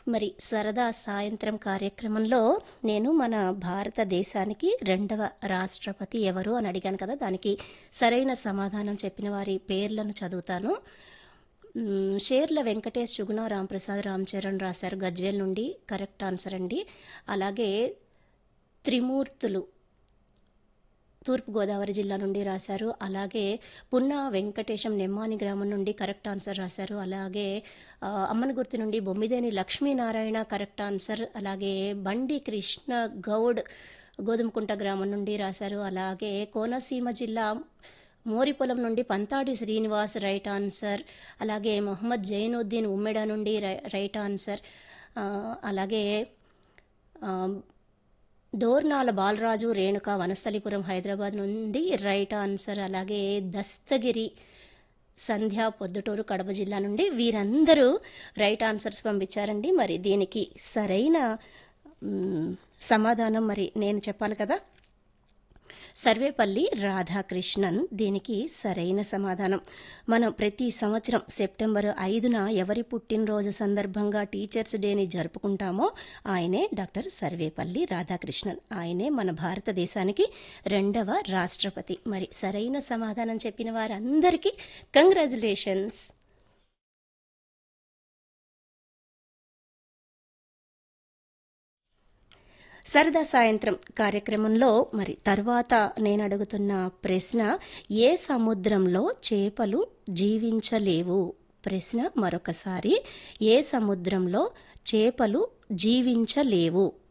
మరి సరదా సాయంత్రం కార్యక్రమంలో నేను మన భారతదేశానికి రెండవ రాష్ట్రపతి ఎవరు అని అడిగాను కదా దానికి సరైన సమాధానం చెప్పిన వారి పేర్లను చదువుతాను మ్, షేర్ల వెంకటేష్ సుగుణ రాంప్రసాద్ రామ్ చరణ్ రాశారు గజ్వేల్ నుండి కరెక్ట్ ఆన్సర్ అండి అలాగే త్రిమూర్తులు తూర్పుగోదావరి జిల్లా నుండి రాశారు అలాగే పున్నా వెంకటేశం నెమ్మాని గ్రామం నుండి కరెక్ట్ ఆన్సర్ రాశారు అలాగే ఆ, అమ్మనగుర్తి నుండి బొమ్మిదేని లక్ష్మీనారాయణ కరెక్ట్ ఆన్సర్ అలాగే బండి కృష్ణ గౌడ్ గోధుమకుంట గ్రామం నుండి రాశారు అలాగే కోనసీమ జిల్లా మోరిపొలం నుండి పంతాడి శ్రీనివాస్ రైట్ ఆన్సర్ అలాగే మొహమ్మద్ జైనుద్దీన్ ఉమ్మెడ నుండి రై- రైట్ ఆన్సర్ ఆ, అలాగే ఆ, దోర్నాల బాలరాజు రేణుక వనస్థలిపురం హైదరాబాద్ నుండి రైట్ ఆన్సర్ అలాగే దస్తగిరి సంధ్య పొద్దుటూరు కడప జిల్లా నుండి వీరందరూ రైట్ ఆన్సర్స్ పంపించారండి మరి దీనికి సరైన మ్, సమాధానం మరి నేను చెప్పాలి కదా సర్వేపల్లి రాధాకృష్ణన్ దీనికి సరైన సమాధానం మనం ప్రతి సంవత్సరం సెప్టెంబర్ ఐదున ఎవరి పుట్టినరోజు సందర్భంగా టీచర్స్ డేని జరుపుకుంటామో ఆయనే డాక్టర్ సర్వేపల్లి రాధాకృష్ణన్ ఆయనే మన భారతదేశానికి రెండవ రాష్ట్రపతి మరి సరైన సమాధానం చెప్పిన వారందరికీ కంగ్రాచులేషన్స్ సరదా సాయంత్రం కార్యక్రమంలో మరి తర్వాత నేను అడుగుతున్న ప్రశ్న ఏ సముద్రంలో చేపలు జీవించలేవు ప్రశ్న మరొకసారి ఏ సముద్రంలో చేపలు జీవించలేవు